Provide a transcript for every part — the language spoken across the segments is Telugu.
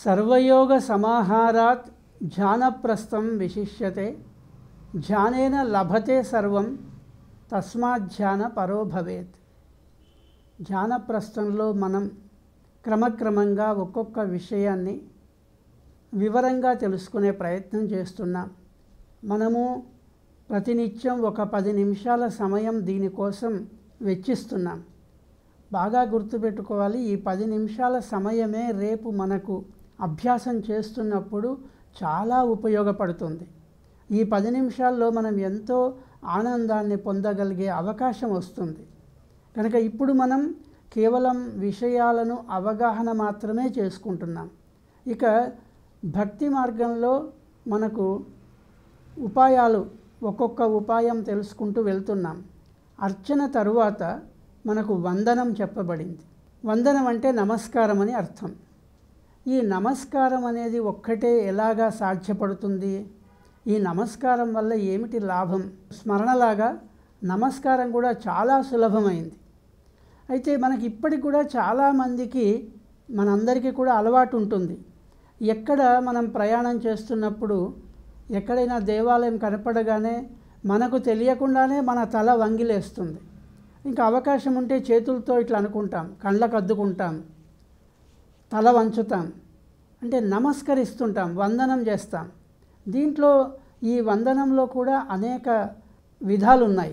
సర్వయోగ సమాహారాత్ ధ్యానప్రస్థం విశిష్యతే ధ్యానేన లభతే సర్వం తస్మాత్ ధ్యాన పరో భవేత్ ధ్యానప్రస్థంలో మనం క్రమక్రమంగా ఒక్కొక్క విషయాన్ని వివరంగా తెలుసుకునే ప్రయత్నం చేస్తున్నాం మనము ప్రతినిత్యం ఒక పది నిమిషాల సమయం దీనికోసం వెచ్చిస్తున్నాం బాగా గుర్తుపెట్టుకోవాలి ఈ పది నిమిషాల సమయమే రేపు మనకు అభ్యాసం చేస్తున్నప్పుడు చాలా ఉపయోగపడుతుంది ఈ పది నిమిషాల్లో మనం ఎంతో ఆనందాన్ని పొందగలిగే అవకాశం వస్తుంది కనుక ఇప్పుడు మనం కేవలం విషయాలను అవగాహన మాత్రమే చేసుకుంటున్నాం ఇక భక్తి మార్గంలో మనకు ఉపాయాలు ఒక్కొక్క ఉపాయం తెలుసుకుంటూ వెళ్తున్నాం అర్చన తరువాత మనకు వందనం చెప్పబడింది వందనం అంటే నమస్కారం అని అర్థం ఈ నమస్కారం అనేది ఒక్కటే ఎలాగా సాధ్యపడుతుంది ఈ నమస్కారం వల్ల ఏమిటి లాభం స్మరణలాగా నమస్కారం కూడా చాలా సులభమైంది అయితే మనకి ఇప్పటికి కూడా చాలామందికి మనందరికీ కూడా అలవాటు ఉంటుంది ఎక్కడ మనం ప్రయాణం చేస్తున్నప్పుడు ఎక్కడైనా దేవాలయం కనపడగానే మనకు తెలియకుండానే మన తల వంగిలేస్తుంది ఇంకా అవకాశం ఉంటే చేతులతో ఇట్లా అనుకుంటాం కళ్ళకు అద్దుకుంటాం తల వంచుతాం అంటే నమస్కరిస్తుంటాం వందనం చేస్తాం దీంట్లో ఈ వందనంలో కూడా అనేక విధాలు ఉన్నాయి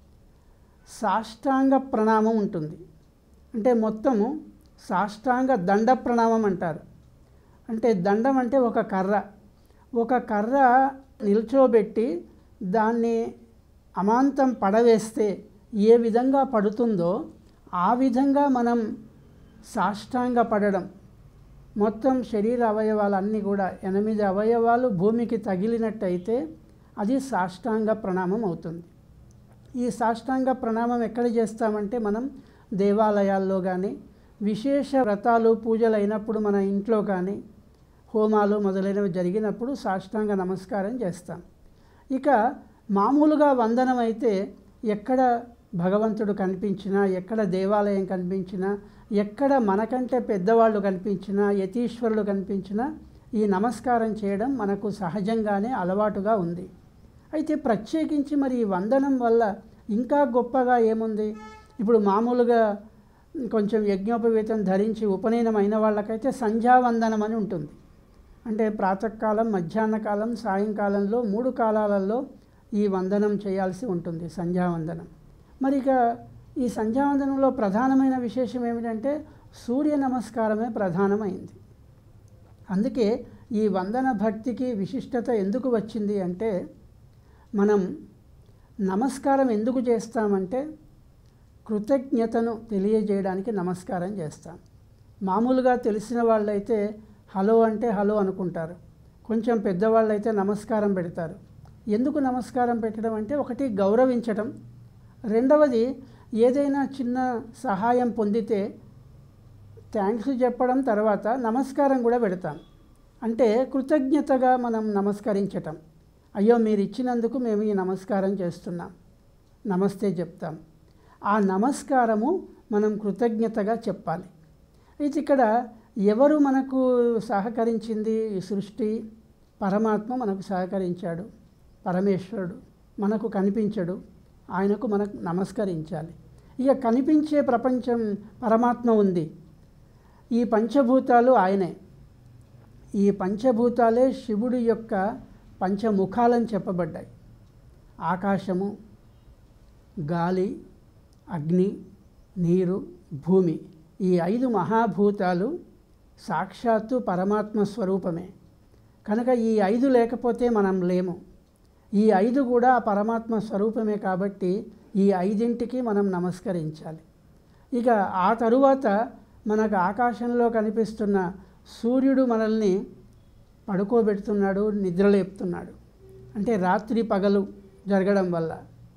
సాష్టాంగ ప్రణామం ఉంటుంది అంటే మొత్తము సాష్టాంగ దండ ప్రణామం అంటారు అంటే దండం అంటే ఒక కర్ర ఒక కర్ర నిల్చోబెట్టి దాన్ని అమాంతం పడవేస్తే ఏ విధంగా పడుతుందో ఆ విధంగా మనం సాష్టాంగ పడడం మొత్తం శరీర అవయవాలన్నీ కూడా ఎనిమిది అవయవాలు భూమికి తగిలినట్టయితే అది సాష్టాంగ ప్రణామం అవుతుంది ఈ సాష్టాంగ ప్రణామం ఎక్కడ చేస్తామంటే మనం దేవాలయాల్లో కానీ విశేష వ్రతాలు పూజలు అయినప్పుడు మన ఇంట్లో కానీ హోమాలు మొదలైనవి జరిగినప్పుడు సాష్టాంగ నమస్కారం చేస్తాం ఇక మామూలుగా వందనం అయితే ఎక్కడ భగవంతుడు కనిపించినా ఎక్కడ దేవాలయం కనిపించినా ఎక్కడ మనకంటే పెద్దవాళ్ళు కనిపించినా యతీశ్వరులు కనిపించినా ఈ నమస్కారం చేయడం మనకు సహజంగానే అలవాటుగా ఉంది అయితే ప్రత్యేకించి మరి ఈ వందనం వల్ల ఇంకా గొప్పగా ఏముంది ఇప్పుడు మామూలుగా కొంచెం యజ్ఞోపవీతం ధరించి ఉపనయనం అయిన వాళ్ళకైతే సంధ్యావందనం అని ఉంటుంది అంటే ప్రాతకాలం మధ్యాహ్న కాలం సాయంకాలంలో మూడు కాలాలలో ఈ వందనం చేయాల్సి ఉంటుంది సంధ్యావందనం మరి ఇక ఈ సంధ్యావందనంలో ప్రధానమైన విశేషం ఏమిటంటే సూర్య నమస్కారమే ప్రధానమైంది అందుకే ఈ వందన భక్తికి విశిష్టత ఎందుకు వచ్చింది అంటే మనం నమస్కారం ఎందుకు చేస్తామంటే కృతజ్ఞతను తెలియజేయడానికి నమస్కారం చేస్తాం మామూలుగా తెలిసిన వాళ్ళైతే హలో అంటే హలో అనుకుంటారు కొంచెం పెద్దవాళ్ళు అయితే నమస్కారం పెడతారు ఎందుకు నమస్కారం పెట్టడం అంటే ఒకటి గౌరవించడం రెండవది ఏదైనా చిన్న సహాయం పొందితే థ్యాంక్స్ చెప్పడం తర్వాత నమస్కారం కూడా పెడతాం అంటే కృతజ్ఞతగా మనం నమస్కరించటం అయ్యో మీరు ఇచ్చినందుకు మేము ఈ నమస్కారం చేస్తున్నాం నమస్తే చెప్తాం ఆ నమస్కారము మనం కృతజ్ఞతగా చెప్పాలి అయితే ఇక్కడ ఎవరు మనకు సహకరించింది ఈ సృష్టి పరమాత్మ మనకు సహకరించాడు పరమేశ్వరుడు మనకు కనిపించడు ఆయనకు మనకు నమస్కరించాలి ఇక కనిపించే ప్రపంచం పరమాత్మ ఉంది ఈ పంచభూతాలు ఆయనే ఈ పంచభూతాలే శివుడి యొక్క పంచముఖాలని చెప్పబడ్డాయి ఆకాశము గాలి అగ్ని నీరు భూమి ఈ ఐదు మహాభూతాలు సాక్షాత్తు పరమాత్మ స్వరూపమే కనుక ఈ ఐదు లేకపోతే మనం లేము ఈ ఐదు కూడా ఆ పరమాత్మ స్వరూపమే కాబట్టి ఈ ఐదింటికి మనం నమస్కరించాలి ఇక ఆ తరువాత మనకు ఆకాశంలో కనిపిస్తున్న సూర్యుడు మనల్ని పడుకోబెడుతున్నాడు నిద్రలేపుతున్నాడు అంటే రాత్రి పగలు జరగడం వల్ల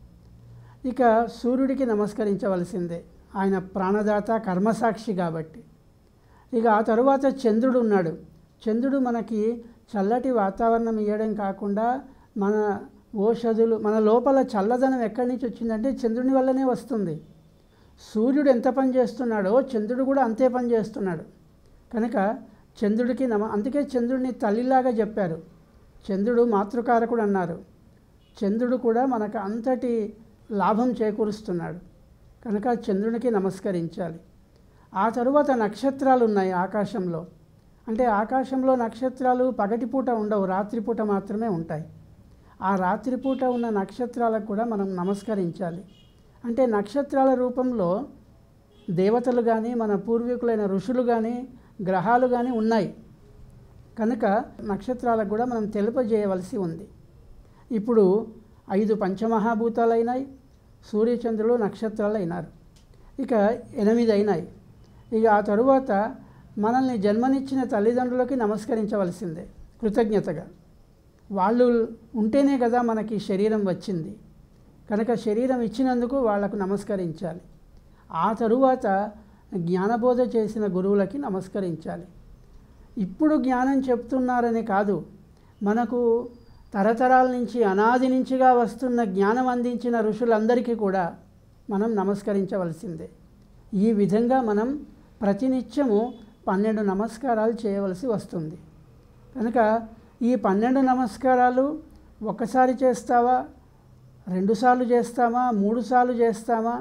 ఇక సూర్యుడికి నమస్కరించవలసిందే ఆయన ప్రాణదాత కర్మసాక్షి కాబట్టి ఇక ఆ తరువాత చంద్రుడు ఉన్నాడు చంద్రుడు మనకి చల్లటి వాతావరణం ఇవ్వడం కాకుండా మన ఓషధులు మన లోపల చల్లదనం ఎక్కడి నుంచి వచ్చిందంటే చంద్రుని వల్లనే వస్తుంది సూర్యుడు ఎంత పని చేస్తున్నాడో చంద్రుడు కూడా అంతే పని చేస్తున్నాడు కనుక చంద్రుడికి నమ అందుకే చంద్రుడిని తల్లిలాగా చెప్పారు చంద్రుడు మాతృకారకుడు అన్నారు చంద్రుడు కూడా మనకు అంతటి లాభం చేకూరుస్తున్నాడు కనుక చంద్రునికి నమస్కరించాలి ఆ తరువాత నక్షత్రాలు ఉన్నాయి ఆకాశంలో అంటే ఆకాశంలో నక్షత్రాలు పగటిపూట ఉండవు రాత్రిపూట మాత్రమే ఉంటాయి ఆ రాత్రిపూట ఉన్న నక్షత్రాలకు కూడా మనం నమస్కరించాలి అంటే నక్షత్రాల రూపంలో దేవతలు కానీ మన పూర్వీకులైన ఋషులు కానీ గ్రహాలు కానీ ఉన్నాయి కనుక నక్షత్రాలకు కూడా మనం తెలుపజేయవలసి ఉంది ఇప్పుడు ఐదు పంచమహాభూతాలు అయినాయి సూర్యచంద్రులు నక్షత్రాలు అయినారు ఇక ఎనిమిది అయినాయి ఇక ఆ తరువాత మనల్ని జన్మనిచ్చిన తల్లిదండ్రులకి నమస్కరించవలసిందే కృతజ్ఞతగా వాళ్ళు ఉంటేనే కదా మనకి శరీరం వచ్చింది కనుక శరీరం ఇచ్చినందుకు వాళ్లకు నమస్కరించాలి ఆ తరువాత జ్ఞానబోధ చేసిన గురువులకి నమస్కరించాలి ఇప్పుడు జ్ఞానం చెప్తున్నారని కాదు మనకు తరతరాల నుంచి అనాది నుంచిగా వస్తున్న జ్ఞానం అందించిన ఋషులందరికీ కూడా మనం నమస్కరించవలసిందే ఈ విధంగా మనం ప్రతినిత్యము పన్నెండు నమస్కారాలు చేయవలసి వస్తుంది కనుక ఈ పన్నెండు నమస్కారాలు ఒక్కసారి చేస్తావా రెండుసార్లు చేస్తామా మూడు సార్లు చేస్తామా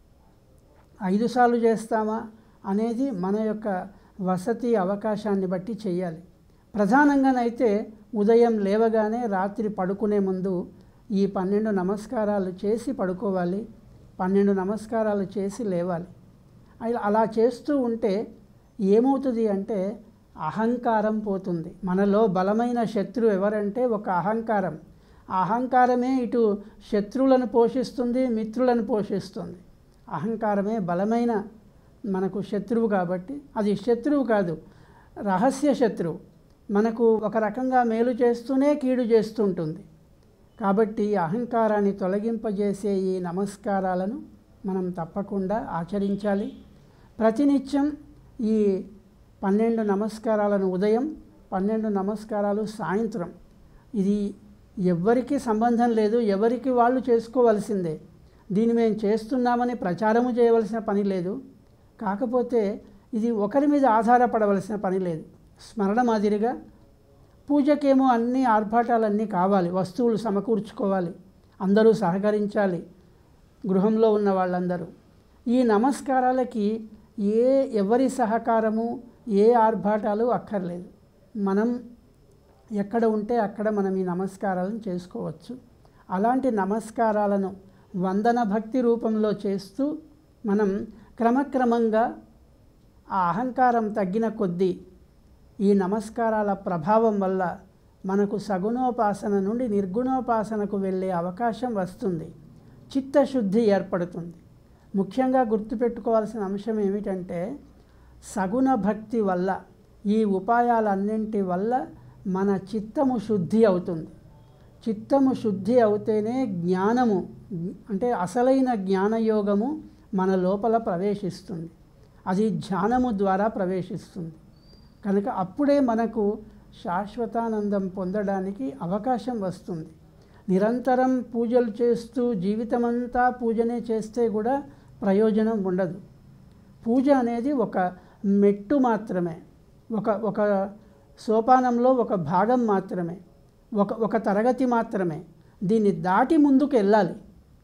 ఐదు సార్లు చేస్తామా అనేది మన యొక్క వసతి అవకాశాన్ని బట్టి చేయాలి ప్రధానంగానైతే ఉదయం లేవగానే రాత్రి పడుకునే ముందు ఈ పన్నెండు నమస్కారాలు చేసి పడుకోవాలి పన్నెండు నమస్కారాలు చేసి లేవాలి అలా- అలా చేస్తూ ఉంటే ఏమవుతుంది అంటే అహంకారం పోతుంది మనలో బలమైన శత్రువు ఎవరంటే ఒక అహంకారం ఆ అహంకారమే ఇటు శత్రువులను పోషిస్తుంది మిత్రులను పోషిస్తుంది అహంకారమే బలమైన మనకు శత్రువు కాబట్టి అది శత్రువు కాదు రహస్య శత్రువు మనకు ఒక రకంగా మేలు చేస్తూనే కీడు చేస్తుంటుంది కాబట్టి అహంకారాన్ని తొలగింపజేసే ఈ నమస్కారాలను మనం తప్పకుండా ఆచరించాలి ప్రతినిత్యం ఈ పన్నెండు నమస్కారాలను ఉదయం పన్నెండు నమస్కారాలు సాయంత్రం ఇది ఎవ్వరికీ సంబంధం లేదు ఎవరికి వాళ్ళు చేసుకోవలసిందే దీన్ని మేము చేస్తున్నామని ప్రచారము చేయవలసిన పని లేదు కాకపోతే ఇది ఒకరి మీద ఆధారపడవలసిన పని లేదు స్మరణ మాదిరిగా పూజకేమో అన్ని ఆర్భాటాలన్నీ కావాలి వస్తువులు సమకూర్చుకోవాలి అందరూ సహకరించాలి గృహంలో ఉన్న వాళ్ళందరూ ఈ నమస్కారాలకి ఏ ఎవరి సహకారము ఏ ఆర్భాటాలు అక్కర్లేదు మనం ఎక్కడ ఉంటే అక్కడ మనం ఈ నమస్కారాలను చేసుకోవచ్చు అలాంటి నమస్కారాలను వందన భక్తి రూపంలో చేస్తూ మనం క్రమక్రమంగా ఆ అహంకారం తగ్గిన కొద్దీ ఈ నమస్కారాల ప్రభావం వల్ల మనకు సగుణోపాసన నుండి నిర్గుణోపాసనకు వెళ్ళే అవకాశం వస్తుంది చిత్తశుద్ధి ఏర్పడుతుంది ముఖ్యంగా గుర్తుపెట్టుకోవాల్సిన అంశం ఏమిటంటే సగుణ భక్తి వల్ల ఈ ఉపాయాలన్నింటి వల్ల మన చిత్తము శుద్ధి అవుతుంది చిత్తము శుద్ధి అవుతేనే జ్ఞానము అంటే అసలైన జ్ఞానయోగము మన లోపల ప్రవేశిస్తుంది అది ధ్యానము ద్వారా ప్రవేశిస్తుంది కనుక అప్పుడే మనకు శాశ్వతానందం పొందడానికి అవకాశం వస్తుంది నిరంతరం పూజలు చేస్తూ జీవితమంతా పూజనే చేస్తే కూడా ప్రయోజనం ఉండదు పూజ అనేది ఒక మెట్టు మాత్రమే ఒక ఒక సోపానంలో ఒక భాగం మాత్రమే ఒక ఒక తరగతి మాత్రమే దీన్ని దాటి ముందుకు వెళ్ళాలి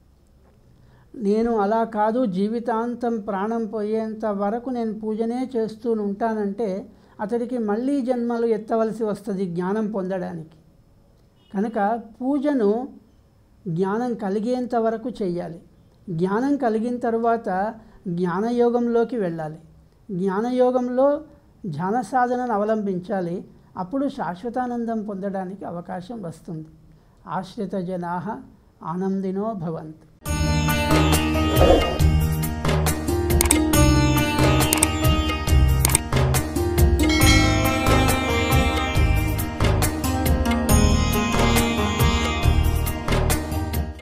నేను అలా కాదు జీవితాంతం ప్రాణం పోయేంత వరకు నేను పూజనే చేస్తూ ఉంటానంటే అతడికి మళ్ళీ జన్మలు ఎత్తవలసి వస్తుంది జ్ఞానం పొందడానికి కనుక పూజను జ్ఞానం కలిగేంత వరకు చేయాలి జ్ఞానం కలిగిన తర్వాత జ్ఞానయోగంలోకి వెళ్ళాలి జ్ఞానయోగంలో ధ్యాన సాధనను అవలంబించాలి అప్పుడు శాశ్వతానందం పొందడానికి అవకాశం వస్తుంది ఆశ్రిత జనా ఆనందినో భవంతు